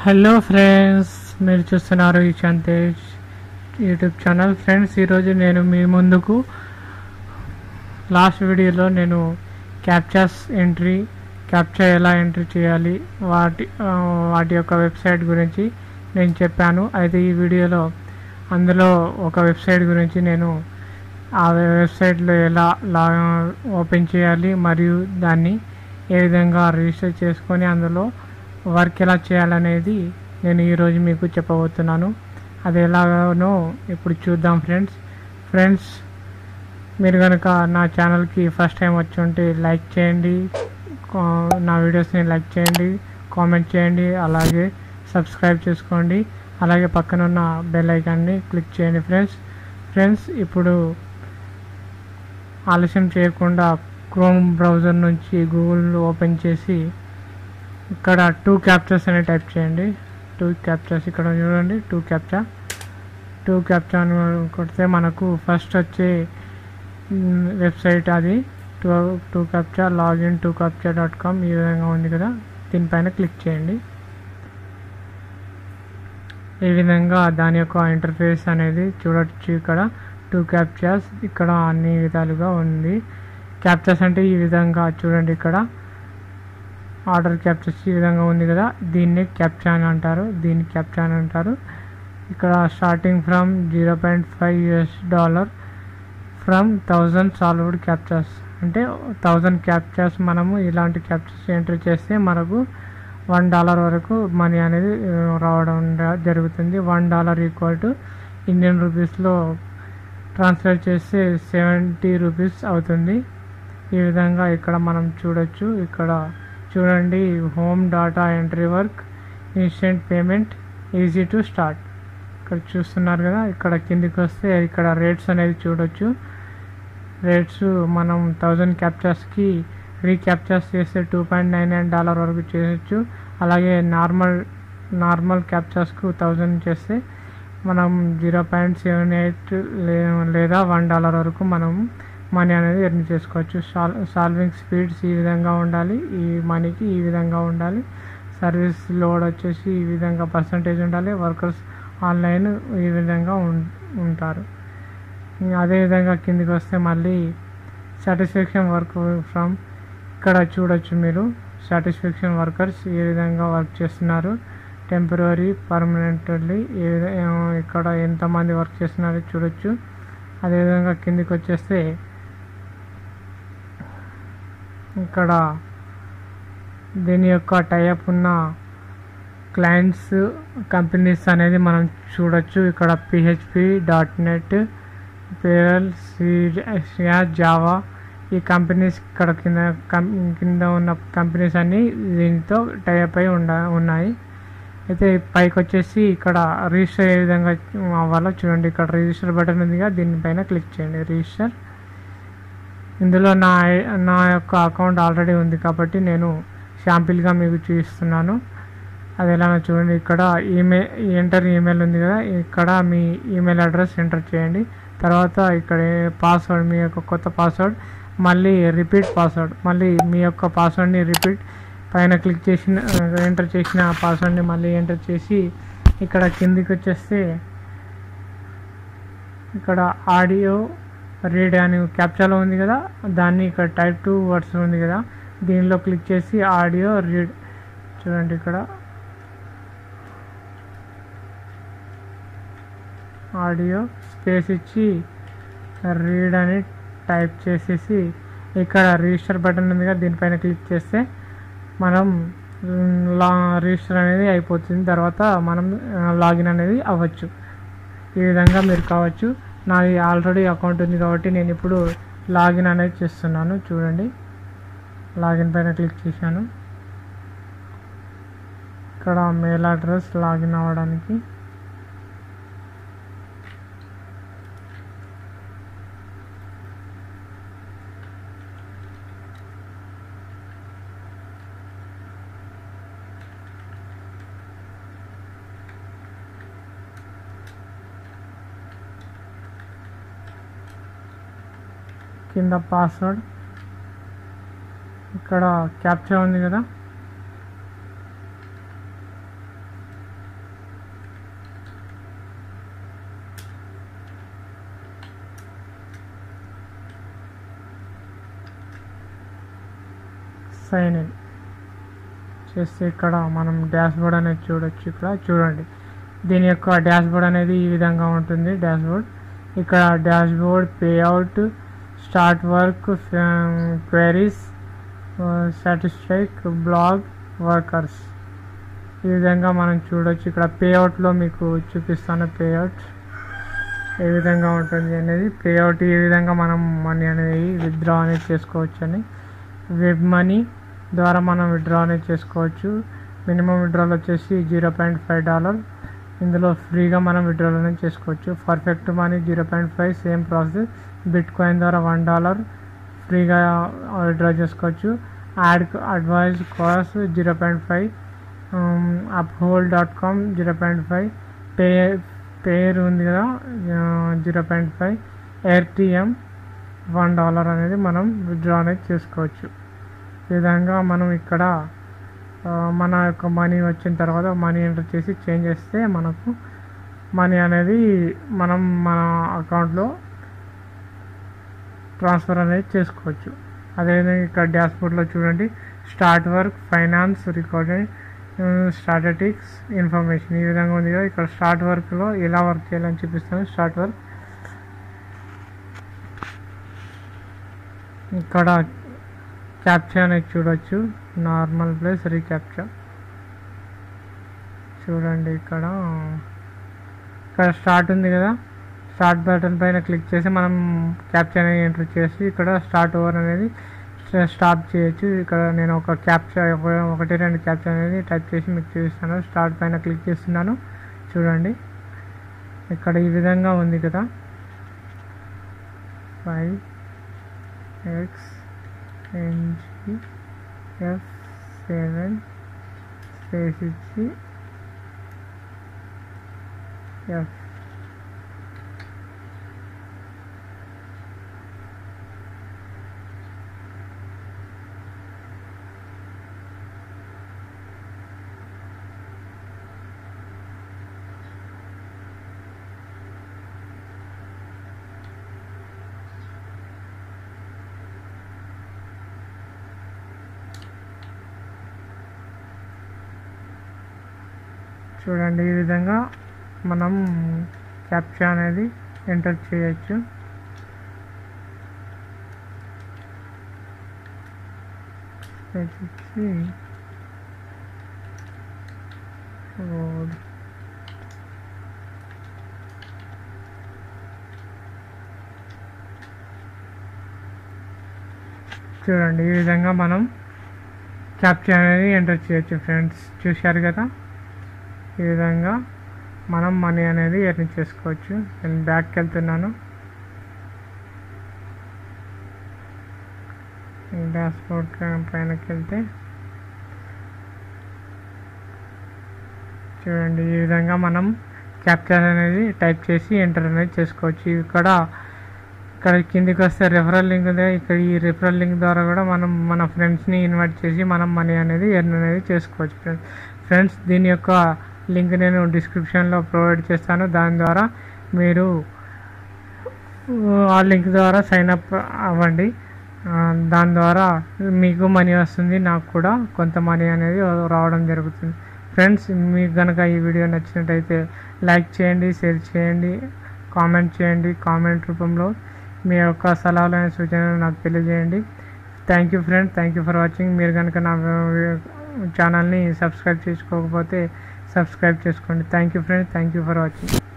hello friends మీరు చూస్తున్నారు ఈ చంతేష్ యూట్యూబ్ ఛానల్ ఫ్రెండ్స్ ఈరోజు నేను మీ ముందుకు లాస్ట్ వీడియోలో నేను క్యాప్చాస్ ఎంట్రీ క్యాప్చా ఎలా ఎంట్రీ చేయాలి వాటి ఆ, వాటి యొక్క వెబ్సైట్ గురించి నేను చెప్పాను అయితే ఈ వీడియోలో అందులో ఒక వెబ్సైట్ గురించి నేను ఆ వెబ్సైట్లో ఎలా లా ఓపెన్ చేయాలి మరియు దాన్ని ఏ విధంగా రిజిస్టర్ చేసుకొని అందులో వర్క్ ఎలా చేయాలనేది నేను ఈరోజు మీకు చెప్పబోతున్నాను అది ఎలాగనో ఇప్పుడు చూద్దాం ఫ్రెండ్స్ ఫ్రెండ్స్ మీరు కనుక నా ఛానల్కి ఫస్ట్ టైం వచ్చి ఉంటే లైక్ చేయండి కా- నా వీడియోస్ని లైక్ చేయండి కామెంట్ చేయండి అలాగే సబ్స్క్రైబ్ చేసుకోండి అలాగే పక్కన ఉన్న బెల్ ఐకాన్ని క్లిక్ చేయండి ఫ్రెండ్స్ ఫ్రెండ్స్ ఇప్పుడు ఆలస్యం చేయకుండా క్రోమ్ బ్రౌజర్ నుంచి గూగుల్ ఓపెన్ చేసి ఇక్కడ టూ క్యాప్చర్స్ అని టైప్ చేయండి టూ క్యాప్చర్స్ ఇక్కడ చూడండి టూ క్యాప్చా టూ క్యాప్చా అని కొడితే మనకు ఫస్ట్ వచ్చే మ్, వెబ్సైట్ అది two two captcha login two captcha dot com ఈ విధంగా ఉంది కదా దీనిపైన క్లిక్ చేయండి ఈ విధంగా దాని యొక్క ఇంటర్ఫేస్ అనేది చూడొచ్చు ఇక్కడ టూ క్యాప్చాస్ ఇక్కడ అన్ని విధాలుగా ఉంది క్యాప్చాస్ అంటే ఈ విధంగా చూడండి ఇక్కడ ఆర్డర్ క్యాప్చర్స్ ఈ విధంగా ఉంది కదా దీన్ని క్యాప్చా అని అంటారు దీన్ని క్యాప్చా అని అంటారు ఇక్కడ starting from zero point five US dollar from thousand solved captchas అంటే థౌజండ్ క్యాప్చర్స్ మనము ఇలాంటి క్యాప్చర్స్ ఎంటర్ చేస్తే మనకు వన్ డాలర్ వరకు మనీ అనేది ఆ, రావడం ర- జరుగుతుంది one dollar equal to Indian రూపీస్లో ట్రాన్స్ఫర్ చేస్తే సెవెంటీ రూపీస్ అవుతుంది ఈ విధంగా ఇక్కడ మనం చూడొచ్చు ఇక్కడ చూడండి home data entry work instant payment easy to start ఇక్కడ చూస్తున్నారు కదా ఇక్కడ కిందికి వస్తే ఇక్కడ రేట్స్ అనేది చూడొచ్చు రేట్స్ మనం థౌజండ్ క్యాప్చర్స్కి రీక్యాప్చర్స్ చేస్తే two point nine nine dollar వరకు చేయొచ్చు అలాగే నార్మల్ నార్మల్ క్యాప్చర్స్కు థౌజండ్ చేస్తే మనం జీరో పాయింట్ సెవెన్ ఎయిట్ లేదా వన్ డాలర్ వరకు మనం మనీ అనేది ఎర్న్ చేసుకోవచ్చు సాల్ సాల్వింగ్ స్పీడ్స్ ఈ విధంగా ఉండాలి ఈ మనీకి ఈ విధంగా ఉండాలి సర్వీస్ లోడ్ వచ్చేసి ఈ విధంగా పర్సంటేజ్ ఉండాలి వర్కర్స్ ఆన్లైన్ ఈ విధంగా ఉం- ఉంటారు ఇంకా అదేవిధంగా కిందికి వస్తే మళ్ళీ సాటిస్ఫాక్షన్ వర్క్ ఫ్రమ్ ఇక్కడ చూడొచ్చు మీరు సాటిస్ఫాక్షన్ వర్కర్స్ ఏ విధంగా వర్క్ చేస్తున్నారు టెంపరీ పర్మనెంట్లీ ఏ విధంగా ఇక్కడ ఎంతమంది వర్క్ చేస్తున్నారో చూడొచ్చు అదేవిధంగా కిందికి వచ్చేస్తే ఇక్కడ దీని యొక్క టైఅప్ ఉన్న క్లయింట్స్ కంపెనీస్ అనేది మనం చూడొచ్చు ఇక్కడ పిహెచ్పి డాట్ నెట్ పేరల్ సియా జావా ఈ కంపెనీస్ ఇక్కడ కింద కం- కింద ఉన్న కంపెనీస్ అన్నీ దీనితో టైఅప్ అయి ఉండ ఉన్నాయి అయితే పైకి వచ్చేసి ఇక్కడ రిజిస్టర్ ఏ విధంగా అవ్వాలో చూడండి ఇక్కడ రిజిస్టర్ బటన్ ఉందిగా దీనిపైన క్లిక్ చేయండి రిజిస్టర్ ఇందులో నా ఐ- నా యొక్క అకౌంట్ ఆల్రెడీ ఉంది కాబట్టి నేను శాంపిల్గా మీకు చూపిస్తున్నాను అది ఎలానో చూడండి ఇక్కడ ఈమెయిల్ ఎంటర్ ఈమెయిల్ ఉంది కదా ఇక్కడ మీ ఈమెయిల్ అడ్రస్ ఎంటర్ చేయండి తర్వాత ఇక్కడ పాస్వర్డ్ మీ యొక్క కొత్త పాస్వర్డ్ మళ్ళీ రిపీట్ పాస్వర్డ్ మళ్ళీ మీ యొక్క పాస్వర్డ్ని రిపీట్ పైన క్లిక్ చేసిన ఎంటర్ చేసిన పాస్వర్డ్ని మళ్ళీ ఎంటర్ చేసి ఇక్కడ కిందికి వచ్చేస్తే ఇక్కడ ఆడియో రీడ్ అని క్యాప్చాలో ఉంది కదా దాన్ని ఇక్కడ టైప్ టూ వర్డ్స్ ఉంది కదా దీనిలో క్లిక్ చేసి ఆడియో రీడ్ చూడండి ఇక్కడ ఆడియో స్పేస్ ఇచ్చి రీడ్ అని టైప్ చేసేసి ఇక్కడ రిజిస్టర్ బటన్ ఉంది కదా దీనిపైన క్లిక్ చేస్తే మనం మ్, లా రిజిస్టర్ అనేది అయిపోతుంది తర్వాత మనం ఆ, లాగిన్ అనేది అవ్వచ్చు ఈ విధంగా మీరు కావచ్చు నాది ఆల్రెడీ అకౌంట్ ఉంది కాబట్టి నేను ఇప్పుడు లాగిన్ అనేది చేస్తున్నాను చూడండి లాగిన్ పైన క్లిక్ చేశాను ఇక్కడ మెయిల్ అడ్రస్ లాగిన్ అవ్వడానికి కింద పాస్వర్డ్ ఇక్కడ క్యాప్చా ఉంది కదా సైన్ ఇన్ చేస్తే ఇక్కడ మనం డాష్ బోర్డ్ అనేది చూడొచ్చు ఇక్కడ చూడండి దీని యొక్క డాష్ బోర్డ్ అనేది ఈ విధంగా ఉంటుంది డాష్ బోర్డ్ ఇక్కడ dashboard payout start work queries సాటిస్ఫైక్ బ్లాగ్ వర్కర్స్ ఈ విధంగా మనం చూడొచ్చు ఇక్కడ పేఅవుట్లో మీకు చూపిస్తాను పేఅవుట్ ఏ విధంగా ఉంటుంది అనేది పేఅవుట్ ఏ విధంగా మనం మనీ అనేది విత్డ్రా అనేది చేసుకోవచ్చు అని వెబ్ మనీ ద్వారా మనం విత్డ్రా అనేది చేసుకోవచ్చు మినిమం విత్డ్రాల్ వచ్చేసి జీరో పాయింట్ ఫైవ్ డాలర్ ఇందులో ఫ్రీగా మనం విత్డ్రాల్ అనేది చేసుకోవచ్చు perfect money zero point five same process bitcoin ద్వారా వన్ డాలర్ ఫ్రీగా విత్డ్రా చేసుకోవచ్చు యాడ్ అడ్వైజ్ కాస్ట్ zero point five uphold dot com zero point five Payeer ఉంది కదా zero point five AirTM one dollar అనేది మనం విత్డ్రా అనేది చేసుకోవచ్చు ఈ విధంగా మనం ఇక్కడ ఆ, మన యొక్క మనీ వచ్చిన తర్వాత మనీ ఎంటర్ చేసి చేంజ్ చేస్తే మనకు మనీ అనేది మనం మన అకౌంట్లో ట్రాన్స్ఫర్ అనేది చేసుకోవచ్చు అదేవిధంగా ఇక్కడ డాష్బోర్డ్లో చూడండి start work finance recording statistics information ఈ విధంగా ఉంది కదా ఇక్కడ స్టార్ట్ వర్క్లో ఎలా వర్క్ చేయాలని చూపిస్తాను స్టార్ట్ వర్క్ ఇక్కడ క్యాప్చా అనేది చూడొచ్చు నార్మల్ ప్లేస్ రీక్యాప్చా చూడండి ఇక్కడ ఇక్కడ స్టార్ట్ ఉంది కదా స్టార్ట్ బటన్ పైన క్లిక్ చేసి మనం క్యాప్చా అనేది ఎంటర్ చేసి ఇక్కడ స్టార్ట్ ఓవర్ అనేది స్టాప్ చేయొచ్చు ఇక్కడ నేను ఒక క్యాప్చా ఒకటి రెండు క్యాప్చా అనేది టైప్ చేసి మీకు చూపిస్తాను స్టార్ట్ పైన క్లిక్ చేస్తున్నాను చూడండి ఇక్కడ ఈ విధంగా ఉంది కదా five X N G F seven space ఇచ్చి ఎఫ్ చూడండి ఈ విధంగా మనం క్యాప్చా అనేది ఎంటర్ చేయొచ్చు స్పేస్ ఇచ్చి రోడ్ చూడండి ఈ విధంగా మనం క్యాప్చా అనేది ఎంటర్ చేయొచ్చు ఫ్రెండ్స్ చూశారు కదా ఈ విధంగా మనం మనీ అనేది ఎర్న్ చేసుకోవచ్చు నేను బ్యాక్కి వెళ్తున్నాను డాష్బోర్డ్ పైనకి వెళ్తే చూడండి ఈ విధంగా మనం క్యాప్చర్ అనేది టైప్ చేసి ఎంటర్ అనేది చేసుకోవచ్చు ఇక్కడ ఇక్కడ కిందికి వస్తే రెఫరల్ లింక్ ఉంది ఇక్కడ ఈ రెఫరల్ లింక్ ద్వారా కూడా మనం మన ఫ్రెండ్స్ని ఇన్వైట్ చేసి మనం మనీ అనేది ఎర్న్ అనేది చేసుకోవచ్చు ఫ్రెండ్స్ ఫ్రెండ్స్ దీని యొక్క లింక్ నేను డిస్క్రిప్షన్లో ప్రొవైడ్ చేస్తాను దాని ద్వారా మీరు ఆ లింక్ ద్వారా సైన్ అప్ అవ్వండి ఆ, దాని ద్వారా మీకు మనీ వస్తుంది నాకు కూడా కొంత మనీ అనేది రావడం జరుగుతుంది ఫ్రెండ్స్ మీకు కనుక ఈ వీడియో నచ్చినట్టయితే లైక్ చేయండి షేర్ చేయండి కామెంట్ చేయండి కామెంట్ రూపంలో మీ యొక్క సలహాలైన సూచనలు నాకు తెలియజేయండి thank you friend thank you for watching మీరు కనుక నా ఛానల్ని సబ్స్క్రైబ్ చేసుకోకపోతే సబ్స్క్రైబ్ చేసుకోండి thank you friend thank you for watching